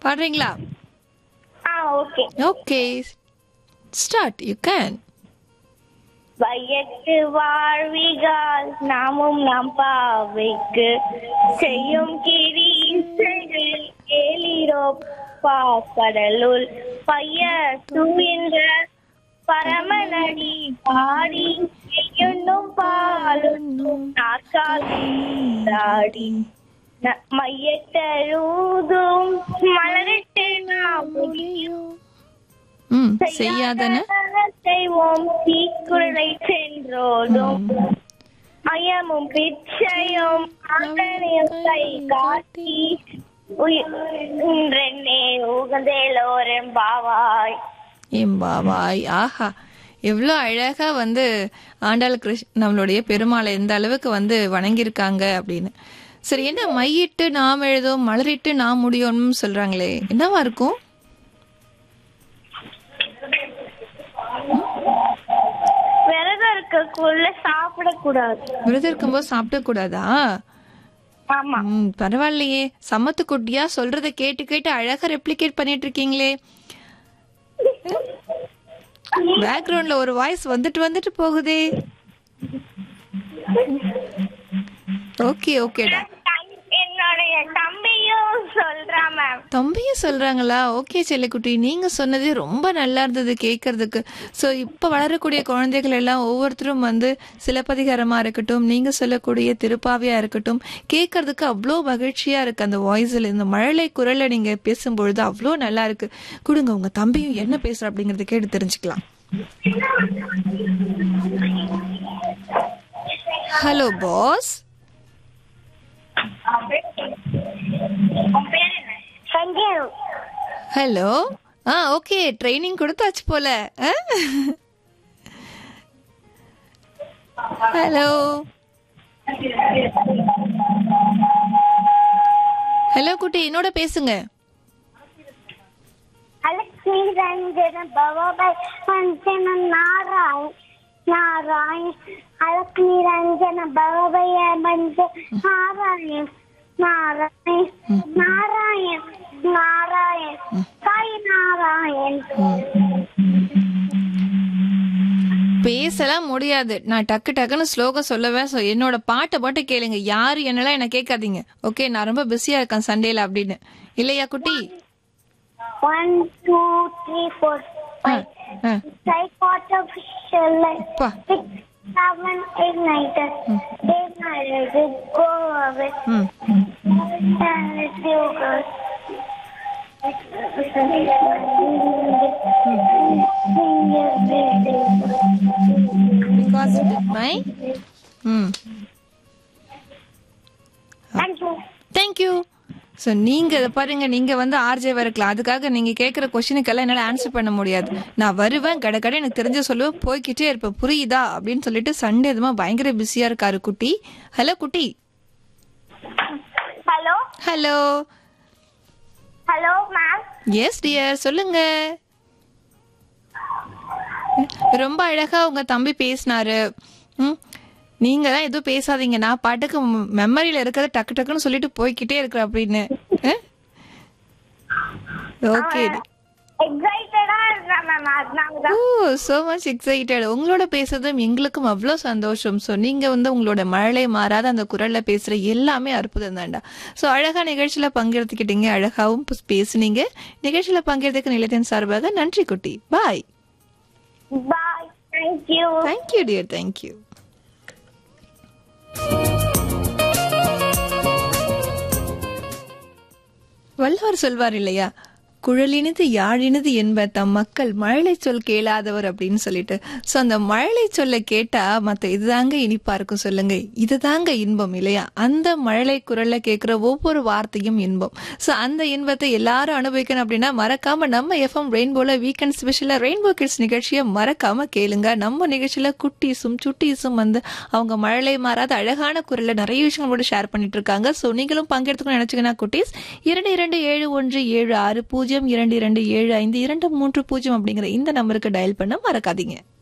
பாடுறீங்களா ஆ okay okay start you can வையத்து வாழ்விகால் நாமும் நம் பாவைக்கு செய்யும் கிரி கேளிரோ பாக்கடலுள் பைய துயின்ற பரமநடி பாடி செய்யுண்ணும் பாலுண்ணும் நாற்காலி மையத்தழுதும் மலரிட்டு நாம் ம் செய்யாதன செய்வோம் தீக்குறளை சென்றோடும் அயமும் பிச்சையும் ஆங்கனையும் கை காட்டி உயிரென்னே உகந்தேலோரும் பாவாய் எம்பாவாய் ஆஹா எவ்வளோ அழகா வந்து ஆண்டாள் கிருஷ் நம்மளுடைய பெருமாளை எந்த அளவுக்கு வந்து வணங்கியிருக்காங்க அப்படின்னு சரி என்ன மையிட்டு நாம் எழுதும் மலரிட்டு நாம் முடியும்னு சொல்றாங்களே என்னவா இருக்கும் விரதம் இருக்கக்குள்ள சாப்பிடக்கூடாது விரதம் இருக்கும்போது சாப்பிடக்கூடாதா ஆமா ம் பரவாயில்லையே சமத்து குட்டியா சொல்றத கேட்டு கேட்டு அழகா ரெப்ளிகேட் பண்ணிட்டு இருக்கீங்களே பேக்ரவுண்ட்ல ஒரு வாய்ஸ் வந்துட்டு வந்துட்டு போகுதே ஓகே ஓகேடா தம்- என்னுடைய தம்பியும் சொல்றான் மேம் தம்பியும் சொல்றாங்களா ஓகே செல்லக்குட்டி நீங்க சொன்னதே ரொம்ப நல்லா இருந்தது கேட்கறதுக்கு ஸோ இப்போ வளரக்கூடிய குழந்தைகள் எல்லாம் ஒவ்வொருத்தரும் வந்து சிலப்பதிகாரமா இருக்கட்டும் நீங்க சொல்லக்கூடிய திருப்பாவியா இருக்கட்டும் கேட்கறதுக்கு அவ்வளோ மகிழ்ச்சியா இருக்கு அந்த வாய்ஸில் இந்த மழலை குரல்ல நீங்க பேசும்பொழுது அவ்வளோ நல்லா இருக்கு கொடுங்க உங்க தம்பியும் என்ன பேசுற அப்படிங்கறத கேட்டு தெரிஞ்சுக்கலாம் ஹலோ பாஸ் சஞ்சய் ஹலோ ஆ ஓகே ட்ரைனிங் கொடுத்தாச்சு போல ஹலோ ஹலோ குட்டி என்னோட பேசுங்க அலக்ஷ்மி ரஞ்சன பவபாய் பஞ்சன நாராயண் நாராயண் அலக்ஷ்மி ரஞ்சன பவபய பஞ்ச நாராயண் நாராயண் நாராயண் நாராயண் சாய் நாராயண் பேசலாம் முடியாது நான் டக்கு டக்குன்னு ஸ்லோகம் சொல்லுவேன் ஸோ என்னோட பாட்டை பாட்டு கேளுங்க யாரு என்னெல்லாம் என்ன கேட்காதீங்க ஓகே நான் ரொம்ப பிஸியா இருக்கேன் சண்டேல அப்படின்னு இல்லையா குட்டி one two three four ah, ah, Psychotic அப்பா. six, seven, eight, nine, ten. Eight, nine, eight, go away. ம் And it's yoga. Because my hmm Thank you. Thank you so நீங்க இதை பாருங்க நீங்க வந்து ஆர்ஜேவா இருக்கலாம் அதுக்காக நீங்க கேட்குற கொஸ்டினுக்கெல்லாம் என்னால் ஆன்சர் பண்ண முடியாது நான் வருவேன் கடை கடை எனக்கு தெரிஞ்ச சொல்லுவேன் போய்க்கிட்டே இருப்பேன் புரியுதா அப்படின்னு சொல்லிட்டு சண்டே எதுமா பயங்கர பிஸியா இருக்காரு குட்டி ஹலோ குட்டி Hello? Hello Hello, ma'am. Yes dear சொல்லுங்க ரொம்ப அழகா உங்க தம்பி பேசினாரு ம் நீங்க தான் எதுவும் பேசாதீங்க நான் பாட்டுக்கு மெமரியில இருக்கிறத டக்கு டக்குன்னு சொல்லிட்டு போய்க்கிட்டே இருக்கிற அப்படின்னு ஓகே Excited ஆ இருக்கேன் ma'am. அதனால தான். ஓ சோ மச் எக்ஸைட்டட் உங்களோட பேசுறதும் எங்களுக்கும் அவ்வளோ சந்தோஷம் ஸோ நீங்க வந்து உங்களோட மழலை மாறாத அந்த குரல்ல பேசுற எல்லாமே அற்புதம் தான்டா ஸோ அழகா நிகழ்ச்சியில பங்கெடுத்துக்கிட்டீங்க அழகாவும் பு- பேசுனீங்க நிகழ்ச்சியில பங்கெடுத்துக்க நிலையத்தின் சார்பாக நன்றி குட்டி bye Bye. Thank you. Thank you dear thank you Valluvar சொல்வார் இல்லையா குழலினது யாழினது என்ப தம் மக்கள் மழலை சொல் கேளாதவர் அப்படின்னு சொல்லிட்டு சோ அந்த மழலை சொல்ல கேட்டா மத்த இதுதாங்க இனிப்பா இருக்கும் சொல்லுங்க இதுதாங்க இன்பம் இல்லையா அந்த மழலை குரல்ல கேட்கிற ஒவ்வொரு வார்த்தையும் இன்பம் சோ அந்த இன்பத்தை எல்லாரும் அனுபவிக்கணும் அப்படின்னா மறக்காம நம்ம எஃப்எம் ரெயின்போல வீக்கெண்ட் ஸ்பெஷலா ரெயின்போ கிட்ஸ் நிகழ்ச்சியை மறக்காம கேளுங்க நம்ம நிகழ்ச்சியில குட்டீஸும் சுட்டீஸும் வந்து அவங்க மழலை மாறாத அழகான குரல்ல நிறைய விஷயங்களோட ஷேர் பண்ணிட்டு இருக்காங்க சோ நீங்களும் பங்கெடுத்துக்கணும் நினைச்சீங்கன்னா குட்டீஸ் இரண்டு இரண்டு ஏழு ஒன்று ஏழு ஆறு பூஜ்ஜியம் இரண்டு இரண்டு ஏழு ஐந்து இரண்டு மூன்று பூஜ்ஜியம் அப்படிங்கிற இந்த நம்பருக்கு டயல் பண்ண மறக்காதீங்க